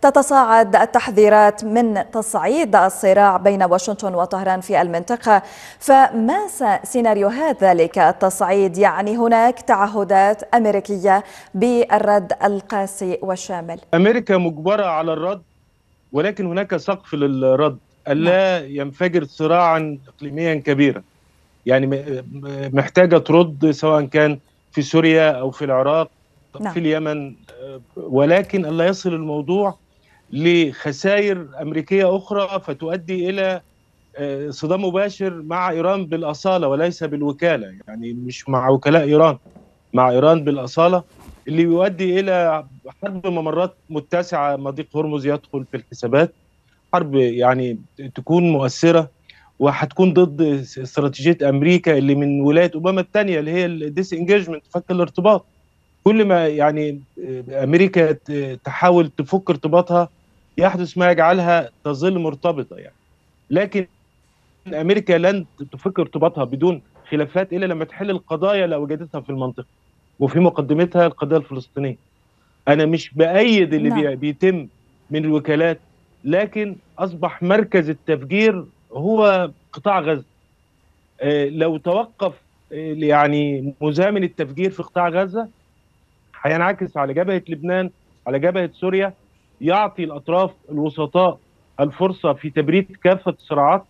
تتصاعد التحذيرات من تصعيد الصراع بين واشنطن وطهران في المنطقة فما سيناريوهات ذلك التصعيد يعني هناك تعهدات أمريكية بالرد القاسي والشامل أمريكا مجبرة على الرد ولكن هناك سقف للرد ألا ينفجر صراعا إقليميا كبيرا يعني محتاجة ترد سواء كان في سوريا أو في العراق نعم. في اليمن ولكن ألا يصل الموضوع لخسائر أمريكية أخرى فتؤدي إلى صدام مباشر مع إيران بالأصالة وليس بالوكالة يعني مش مع وكلاء إيران مع إيران بالأصالة اللي يؤدي إلى حرب ممرات متسعة مضيق هرمز يدخل في الحسابات حرب يعني تكون مؤثرة وهتكون ضد استراتيجية أمريكا اللي من ولاية أوباما الثانية اللي هي الديس انجيجمنت فك الارتباط كل ما يعني امريكا تحاول تفك ارتباطها يحدث ما يجعلها تظل مرتبطه يعني لكن امريكا لن تفك ارتباطها بدون خلافات الا لما تحل القضايا اللي اوجدتها في المنطقه وفي مقدمتها القضيه الفلسطينيه انا مش بايد اللي نعم. بيتم من الوكالات لكن اصبح مركز التفجير هو قطاع غزه آه لو توقف آه يعني مزامن التفجير في قطاع غزه هينعكس على جبهه لبنان على جبهه سوريا يعطي الاطراف الوسطاء الفرصه في تبريد كافه الصراعات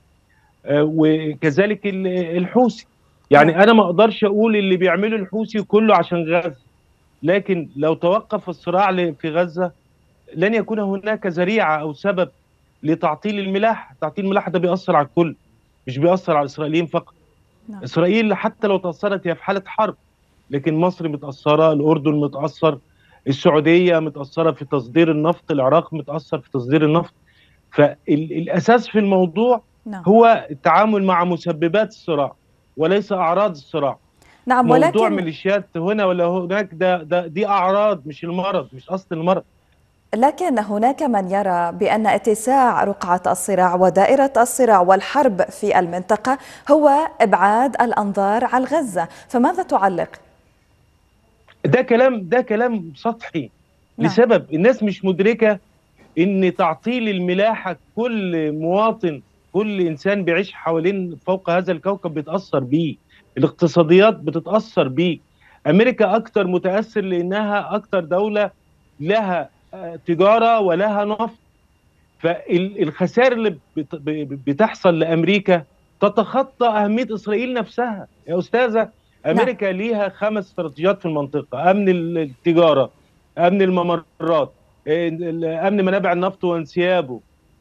وكذلك الحوثي يعني انا ما اقدرش اقول اللي بيعمله الحوثي كله عشان غزه لكن لو توقف الصراع في غزه لن يكون هناك ذريعه او سبب لتعطيل الملاح تعطيل الملاح ده بيأثر على الكل مش بيأثر على الاسرائيليين فقط نعم. اسرائيل حتى لو تأثرت هي في حاله حرب لكن مصر متأثرة الأردن متأثر السعودية متأثرة في تصدير النفط العراق متأثر في تصدير النفط فالأساس في الموضوع نعم. هو التعامل مع مسببات الصراع وليس أعراض الصراع نعم موضوع ولكن ميليشيات هنا ولا هناك ده, ده دي أعراض مش المرض مش أصل المرض لكن هناك من يرى بأن اتساع رقعة الصراع ودائرة الصراع والحرب في المنطقة هو إبعاد الأنظار عن غزة فماذا تعلق؟ ده كلام ده كلام سطحي نعم. لسبب الناس مش مدركه ان تعطيل الملاحه كل مواطن كل انسان بيعيش حوالين فوق هذا الكوكب بيتاثر بيه الاقتصاديات بتتاثر بيه امريكا اكتر متاثر لانها اكتر دوله لها تجاره ولها نفط فالخسائر اللي بتحصل لامريكا تتخطى اهميه اسرائيل نفسها يا استاذه امريكا نعم. ليها خمس استراتيجيات في المنطقه امن التجاره امن الممرات امن منابع النفط وانسيابه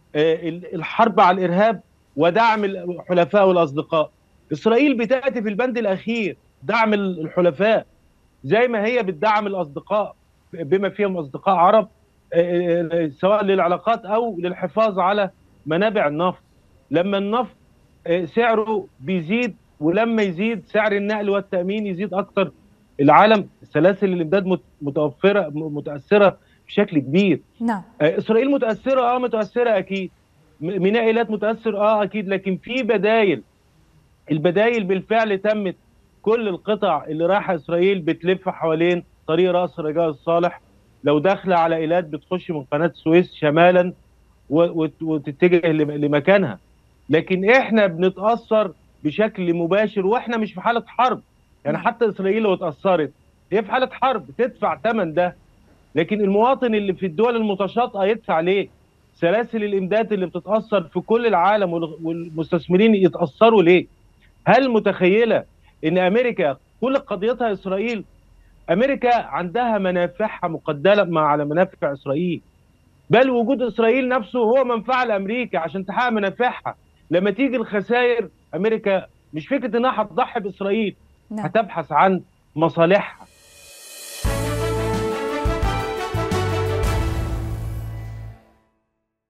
الحرب على الارهاب ودعم الحلفاء والاصدقاء اسرائيل بتاتي في البند الاخير دعم الحلفاء زي ما هي بتدعم الاصدقاء بما فيهم اصدقاء عرب سواء للعلاقات او للحفاظ على منابع النفط لما النفط سعره بيزيد ولما يزيد سعر النقل والتامين يزيد اكتر العالم سلاسل الامداد متوفره متاثره بشكل كبير نعم اسرائيل متاثره اه متاثره اكيد ميناء ايلات متاثر اه اكيد لكن في بدايل البدايل بالفعل تمت كل القطع اللي رايحه اسرائيل بتلف حوالين طريق راس رجاء الصالح لو داخله على ايلات بتخش من قناه السويس شمالا وتتجه لمكانها لكن احنا بنتاثر بشكل مباشر واحنا مش في حاله حرب يعني حتى اسرائيل لو اتاثرت هي في حاله حرب تدفع ثمن ده لكن المواطن اللي في الدول المتشاطئه يدفع ليه سلاسل الامداد اللي بتتاثر في كل العالم والمستثمرين يتاثروا ليه هل متخيله ان امريكا كل قضيتها اسرائيل امريكا عندها منافعها مقدمه على منافع اسرائيل بل وجود اسرائيل نفسه هو منفعه لامريكا عشان تحقق منافعها لما تيجي الخسائر امريكا مش فكره انها هتضحي باسرائيل نعم. هتبحث عن مصالحها